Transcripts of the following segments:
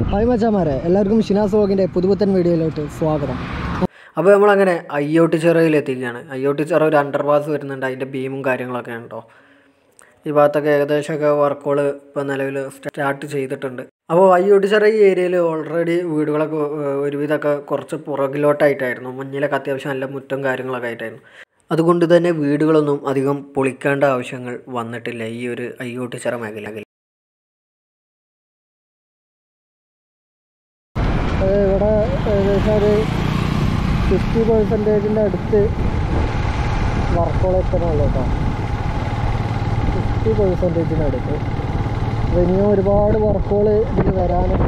hi മച്ചാമാരെ എല്ലാവർക്കും ഷിനാസ് വ്ലോഗിൻ്റെ പുതുപുത്തൻ വീഡിയോയിലോട്ട് സ്വാഗതം അപ്പോൾ നമ്മളങ്ങനെ അയ്യോട്ടി ചിറയിൽ എത്തിക്കുകയാണ് അയ്യോട്ടി ചിറ ഒരു അണ്ടർ പാസ് വരുന്നുണ്ട് അതിൻ്റെ ബീമും കാര്യങ്ങളൊക്കെ ഉണ്ടോ ഈ ഭാഗത്തൊക്കെ ഏകദേശമൊക്കെ വർക്കുകൾ ഇപ്പോൾ നിലവിൽ സ്റ്റാർട്ട് ചെയ്തിട്ടുണ്ട് അപ്പോൾ അയ്യോട്ടിച്ചിറ ഈ ഏരിയയിൽ ഓൾറെഡി വീടുകളൊക്കെ ഏഹ്, ഒരുവിധമൊക്കെ കുറച്ച് പുറകിലോട്ടായിട്ടായിരുന്നു മുന്നിലൊക്കെ അത്യാവശ്യം നല്ല മുറ്റും കാര്യങ്ങളൊക്കെ ആയിട്ടായിരുന്നു അതുകൊണ്ട് തന്നെ വീടുകളൊന്നും അധികം പൊളിക്കേണ്ട ആവശ്യങ്ങൾ വന്നിട്ടില്ല ഈ ഒരു അയ്യോട്ടിച്ചിറ മേഖലയിൽ ഇവിടെ ഏകദേശം ഒരു ഫിഫ്റ്റി പെർസെൻറ്റേജിൻ്റെ അടുത്ത് വർക്കുകൾ എത്തണുള്ളൂ കേട്ടോ ഫിഫ്റ്റി പെർസെൻറ്റേജിന് അടുത്ത് അപ്പോൾ ഇനിയും ഒരുപാട് വർക്കുകൾ ഇതിന് വരാനുണ്ട്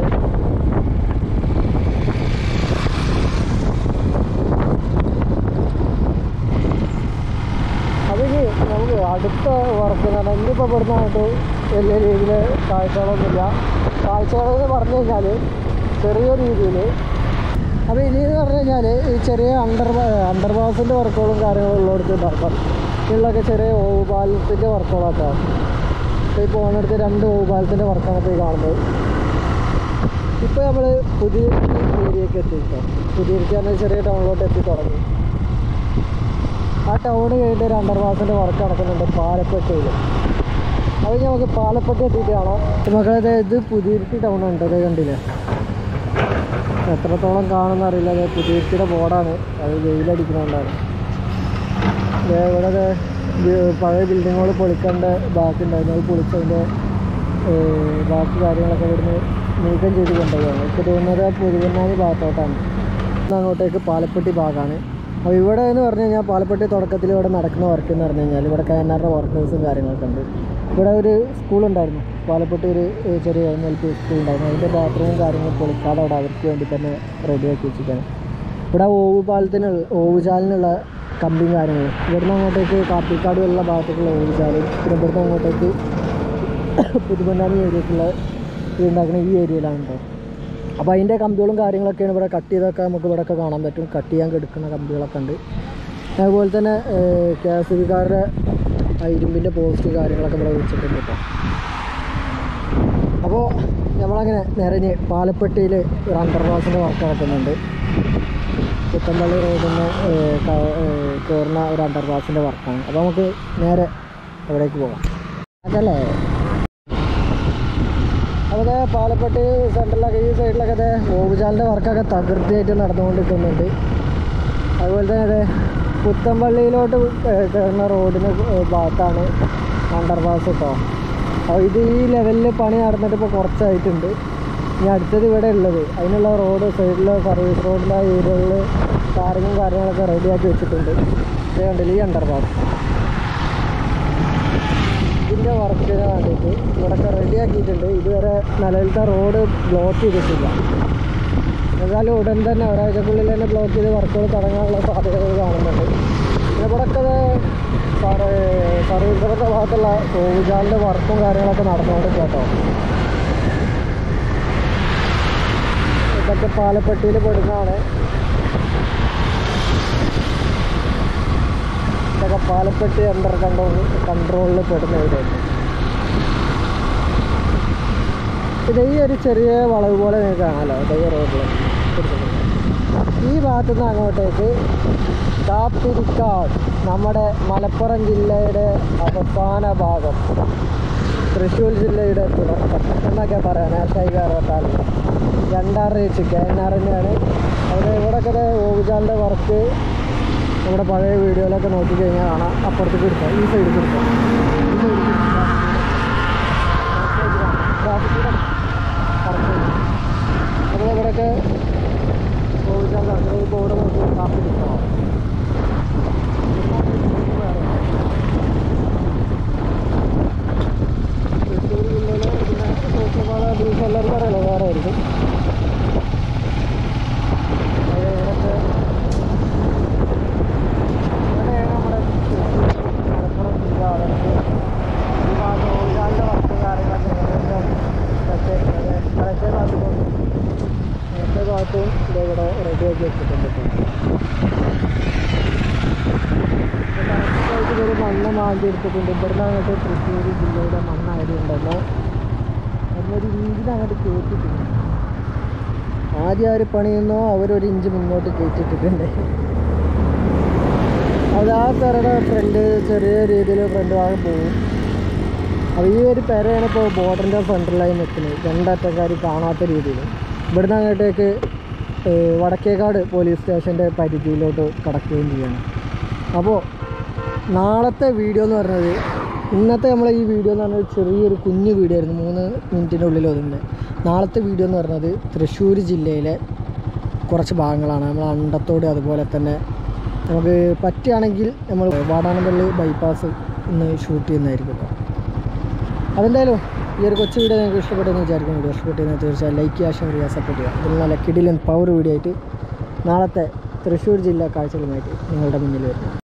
അതിന് നമുക്ക് അടുത്ത വർക്ക് എന്ന് പറഞ്ഞാൽ ഇന്നിപ്പോൾ ഇവിടുന്ന് അങ്ങോട്ട് വലിയ രീതിയിൽ കാഴ്ചകളൊന്നുമില്ല കാഴ്ചകളെന്ന് പറഞ്ഞു കഴിഞ്ഞാൽ ചെറിയ രീതിയിൽ അപ്പോൾ ഇനി എന്ന് പറഞ്ഞു കഴിഞ്ഞാൽ ഈ ചെറിയ അണ്ടർ അണ്ടർപാസിൻ്റെ വർക്കുകളും കാര്യങ്ങളും ഉള്ളിടത്ത് നടക്കാം ഇതിലൊക്കെ ചെറിയ ഓവുപാലത്തിൻ്റെ വർക്കുകളൊക്കെ ഇപ്പോൾ ഈ പോകുന്നിടത്ത് രണ്ട് ഓവുപാലത്തിൻ്റെ വർക്കാണ് ഇപ്പോൾ ഈ കാണുന്നത് ഇപ്പോൾ നമ്മൾ പുതിയ ഏരിയക്ക് എത്തിയിട്ടോ പുതിയ പറഞ്ഞാൽ ചെറിയ ടൗണിലോട്ട് എത്തി തുടങ്ങി ആ ടൗൺ കഴിഞ്ഞിട്ട് ഒരു അണ്ടർപാസിൻ്റെ വർക്ക് നടക്കുന്നുണ്ട് പാലപ്പെട്ടിയിൽ അത് ഇനി നമുക്ക് പാലപ്പെട്ടി എത്തിയിട്ട് കാണാം മക്കളെ ഇത് പുതിയ ടൗൺ ഉണ്ട് അത് കണ്ടില്ലേ എത്രത്തോളം കാണുന്ന അറിയില്ല അത് പുതിയത്തിയുടെ ബോർഡാണ് അത് വെയിലടിക്കുന്നതുകൊണ്ടാണ് ദേ ഇവിടെ ദേ ബി- പഴയ ബിൽഡിങ്ങുകൾ പൊളിക്കേണ്ട ബാക്കി ഉണ്ടായിരുന്നു അത് പൊളിച്ചതിൻ്റെ ഏഹ്, ബാക്കി കാര്യങ്ങളൊക്കെ ഇവിടുന്ന് നീക്കം ചെയ്ത് കൊണ്ടുപോകുകയാണ് എനിക്ക് തോന്നുന്നത് പുതുവന്നാനി ഭാഗത്തോട്ടാണ് ഇന്ന് അങ്ങോട്ടേക്ക് പാലപ്പെട്ടി ഭാഗമാണ് അപ്പോൾ ഇവിടെ എന്ന് പറഞ്ഞു കഴിഞ്ഞാൽ പാലപ്പെട്ടി തുടക്കത്തിൽ ഇവിടെ നടക്കുന്ന വർക്ക് എന്ന് പറഞ്ഞു കഴിഞ്ഞാൽ ഇവിടെ കയനാറിൻ്റെ വർക്കേഴ്സും കാര്യങ്ങളൊക്കെ ഉണ്ട് ഇവിടെ ഒരു സ്കൂളുണ്ടായിരുന്നു പാലപ്പെട്ടി ഒരു ഏഹ്, ചെറിയ എൽ പി സ്കൂൾ ഉണ്ടായിരുന്നു അതിൻ്റെ ബാത്റൂമും കാര്യങ്ങളും പൊളിക്കാതെ അവിടെ അവർക്ക് വേണ്ടി തന്നെ റെഡിയാക്കി വെച്ചിരിക്കുകയാണ് ഇവിടെ ഓവ് പാലത്തിന് ഓവുചാലിനുള്ള കമ്പിയും കാര്യങ്ങളും ഇവിടുന്ന് അങ്ങോട്ടേക്ക് കാപ്പിക്കാട് ഉള്ള ഭാഗത്തേക്കുള്ള ഓവുചാല് പിന്നെ ഇവിടുന്ന് അങ്ങോട്ടേക്ക് പുതുപൊന്നാനി ഏരിയക്കുള്ള ഇത് ഉണ്ടാക്കുന്ന ഈ ഏരിയയിലാണ് കേട്ടോ അപ്പോൾ അതിൻ്റെ കമ്പികളും കാര്യങ്ങളൊക്കെയാണ് ഇവിടെ കട്ട് ചെയ്തൊക്കെ നമുക്ക് ഇവിടെയൊക്കെ കാണാൻ പറ്റും കട്ട് ചെയ്യാൻ കെടുക്കുന്ന കമ്പികളൊക്കെ ഉണ്ട് അതുപോലെ തന്നെ കെ എസ് ബിക്കാരുടെ ഇരുമ്പിൻ്റെ പോസ്റ്റ് കാര്യങ്ങളൊക്കെ ഇവിടെ വെച്ചിട്ടുണ്ട് കേട്ടോ അപ്പോൾ നമ്മളങ്ങനെ നിറഞ്ഞ് പാലപ്പെട്ടിയിൽ ഒരു അണ്ടർപാസിൻ്റെ വർക്ക് നടക്കുന്നുണ്ട് പുത്തമ്പള്ളി റോഡിൽ നിന്ന് കയറുന്ന ഒരു അണ്ടർപാസിൻ്റെ വർക്കാണ് അപ്പോൾ നമുക്ക് നേരെ എവിടേക്ക് പോകാം അതല്ലേ അപ്പോൾ ദേ പാലപ്പെട്ടി സെൻറ്ററിലൊക്കെ ഈ സൈഡിലൊക്കെ അതെ ഓവുചാലിൻ്റെ വർക്കൊക്കെ തകൃതിയായിട്ട് നടന്നുകൊണ്ടിരിക്കുന്നുണ്ട് അതുപോലെ തന്നെ അതെ പുത്തമ്പള്ളിയിലോട്ട് ഏഹ് കയറുന്ന റോഡിന് ഭാഗത്താണ് അണ്ടർപാസ് കേട്ടോ അപ്പോൾ ഇത് ഈ ലെവലിൽ പണി നടന്നിട്ട് ഇപ്പോൾ കുറച്ചായിട്ടുണ്ട് ഇനി അടുത്തത് ഇവിടെ ഉള്ളത് അതിനുള്ള റോഡ് സൈഡിൽ സർവീസ് റോഡിൻ്റെ ഏരിയകളിൽ ടാറിങ്ങും കാര്യങ്ങളൊക്കെ റെഡിയാക്കി വെച്ചിട്ടുണ്ട് ഇത് കണ്ടില്ല ഈ അണ്ടർപാസ് ഇതിൻ്റെ വർക്കിന് വേണ്ടിയിട്ട് ഇവിടെയൊക്കെ റെഡിയാക്കിയിട്ടുണ്ട് ഇതുവരെ നിലവിലത്തെ റോഡ് ബ്ലോക്ക് ചെയ്തിട്ടില്ല എന്നാലും ഉടൻ തന്നെ ഒരാഴ്ചക്കുള്ളിൽ തന്നെ ബ്ലോക്ക് ചെയ്ത് വർക്കുകൾ തുടങ്ങാനുള്ള സാധ്യതകൾ കാണുന്നുണ്ട് പിന്നെ ഇവിടെയൊക്കെ സർവീസ് റോഡിൻ്റെ ഭാഗത്തുള്ള കോവിജാലിൻ്റെ വർക്കും കാര്യങ്ങളൊക്കെ നടന്നുകൊണ്ട് കേട്ടോ ഇതൊക്കെ പാലപ്പെട്ടിയിൽ പെടുന്നതാണ് ഇതൊക്കെ പാലപ്പെട്ടി അണ്ടർ കൺട്രോൾ കൺട്രോളിൽ പെടുന്ന ഇവിടെയാണ് ഇത് ഈ ഒരു ചെറിയ വളവ് പോലെ നിങ്ങൾക്ക് കാണാമല്ലോ ഇത് ഈ റോഡിൽ ഈ ഭാഗത്തു നിന്ന് അങ്ങോട്ടേക്ക് കാപ്പിരിക്കാട് നമ്മുടെ മലപ്പുറം ജില്ലയുടെ അവസാന ഭാഗം തൃശ്ശൂർ ജില്ലയുടെ തുടക്കം എന്നൊക്കെ പറയാം നാഷണൽ കയറത്താൽ രണ്ടാർ റീച്ച് കെ എൻ ആർ തന്നെയാണ് അവിടെ ഇവിടെയൊക്കെ ഓവുചാലിൻ്റെ വർക്ക് നമ്മുടെ പഴയ വീഡിയോയിലൊക്കെ നോക്കി കഴിഞ്ഞാൽ കാണാം അപ്പുറത്തേക്ക് എടുക്കാം ഈ സൈഡിൽ കൊടുക്കാം ഈ സൈഡിൽ അപ്പോൾ ഇവിടെയൊക്കെ ഓവുചാൽ അങ്ങനെ ഈ ബോർഡ് നോക്കി കാപ്പി കിട്ടണം തൃശ്ശൂർ ജില്ലയിലെ പിന്നെ സൂക്ഷ്മപാത ബ്രീഫ് എല്ലാവർക്കും അറിയാലോ വേറെ ആയിരിക്കും അത് ഇവിടുത്തെ ഇവിടെയാണ് നമ്മുടെ മലപ്പുറം ജില്ല അതൊക്കെ ഈ ഭാഗത്ത് ഓജാലിൻ്റെ വർക്ക് കാര്യങ്ങളൊക്കെ ഏകദേശം തെക്കേ കിഴക്കേ ഭാഗത്തും തെക്കേ ഭാഗത്തും ഇത് ഇവിടെ റെഡിയാക്കി വെച്ചിട്ടുണ്ട് കറക്റ്റായിട്ട് ഇതൊരു മണ്ണ് മാന്തി എടുത്തിട്ടുണ്ട് ഇവിടുന്ന് അങ്ങോട്ട് തൃശ്ശൂർ ജില്ലയുടെ മണ്ണായതുകൊണ്ടല്ലോ അതിനൊരു രീതിയിൽ അങ്ങോട്ട് കയറ്റിയിട്ടുണ്ട് ആദ്യം ആര് പണിയുന്നോ അവരൊരു ഇഞ്ച് മുന്നോട്ട് കയറ്റിയിട്ടിട്ടുണ്ട് അത് ആ പെരയുടെ ഫ്രണ്ട് ചെറിയ രീതിയിൽ ഫ്രണ്ട് ഭാഗം പോകും അപ്പോൾ ഈ ഒരു പെരയാണ് ഇപ്പോൾ ബോർഡറിൻ്റെ ഫ്രണ്ടിലായി നിൽക്കുന്നത് രണ്ടറ്റക്കാർ കാണാത്ത രീതിയിൽ ഇവിടുന്ന് അങ്ങോട്ടേക്ക് ഏഹ്, വടക്കേക്കാട് പോലീസ് സ്റ്റേഷൻ്റെ പരിധിയിലോട്ട് കടക്കുകയും ചെയ്യണം അപ്പോൾ നാളത്തെ വീഡിയോ എന്ന് പറഞ്ഞത് ഇന്നത്തെ നമ്മളെ ഈ വീഡിയോ എന്ന് പറഞ്ഞത് ചെറിയൊരു കുഞ്ഞു വീഡിയോ ആയിരുന്നു മൂന്ന് മിനിറ്റിൻ്റെ ഉള്ളിൽ ഒതുങ്ങുന്നത് നാളത്തെ വീഡിയോ എന്ന് പറഞ്ഞത് തൃശ്ശൂർ ജില്ലയിലെ കുറച്ച് ഭാഗങ്ങളാണ് നമ്മൾ അണ്ടത്തോട് അതുപോലെ തന്നെ നമുക്ക് പറ്റുകയാണെങ്കിൽ നമ്മൾ വാടാനപ്പള്ളി ബൈപ്പാസ് ഇന്ന് ഷൂട്ട് ചെയ്യുന്നതായിരിക്കും കേട്ടോ അതെന്തായാലും ഈ ഒരു കൊച്ചു വീഡിയോ നിങ്ങൾക്ക് ഇഷ്ടപ്പെട്ടെന്ന് വിചാരിക്കുന്നു വീഡിയോ ഇഷ്ടപ്പെട്ടെന്ന് തീർച്ചയായും ലൈക്ക് ചെയ്യുക ഷെയർ ചെയ്യുക സപ്പോർട്ട് ചെയ്യുക ഇതിൽ നല്ല കിടിലൻ പവർ വീഡിയോ ആയിട്ട് നാളത്തെ തൃശ്ശൂർ ജില്ലാ കാഴ്ചകളുമായിട്ട് നിങ്ങളുടെ മുന്നിൽ വരുന്നു